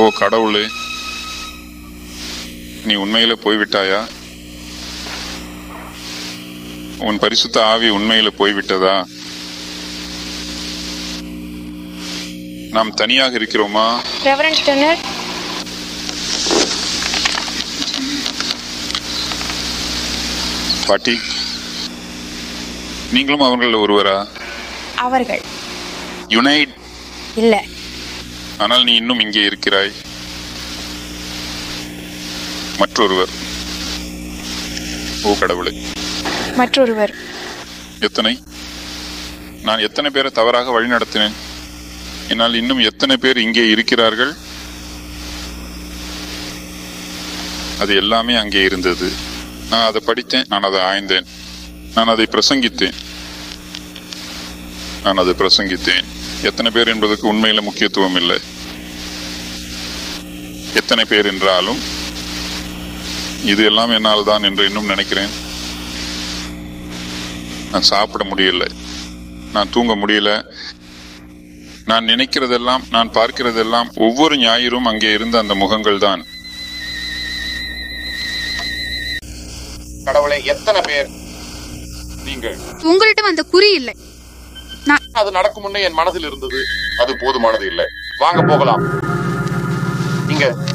ஓ கடவுளே நீ உண்மையில போய்விட்டாயா உன் பரிசுத்த ஆவி உண்மையில போய்விட்டதா நாம் தனியாக இருக்கிறோமா ரெவரண்ட் டெனர் பாட்டி நீங்களும் அவர்கள் ஒருவரா அவர்கள் யுனைட் இல்ல ஆனால் நீ இன்னும் இங்கே இருக்கிறாய் மற்றொருவர் ஓ கடவுளே மற்றொருவர் எத்தனை நான் எத்தனை பேரை தவறாக வழிநடத்தினேன் என்னால் இன்னும் எத்தனை பேர் இங்கே இருக்கிறார்கள் அது எல்லாமே அங்கே இருந்தது நான் அதை படித்தேன் நான் அதை ஆய்ந்தேன் நான் அதை பிரசங்கித்தேன் நான் அதை பிரசங்கித்தேன் எத்தனை பேர் என்பதற்கு உண்மையில முக்கியத்துவம் இல்லை எத்தனை பேர் என்றாலும் இது எல்லாம் என்னால் தான் என்று இன்னும் நினைக்கிறேன் நான் சாப்பிட முடியல நான் தூங்க முடியல நான் நினைக்கிறதெல்லாம் நான் பார்க்கிறதெல்லாம் ஒவ்வொரு ஞாயிறும் அங்கே இருந்த அந்த முகங்கள் தான் கடவுளே எத்தனை பேர் நீங்கள் உங்களிடம் அந்த குறி இல்லை அது நடக்கும் முன்னே என் மனதில் இருந்தது அது போதுமானது இல்லை வாங்க போகலாம் நீங்க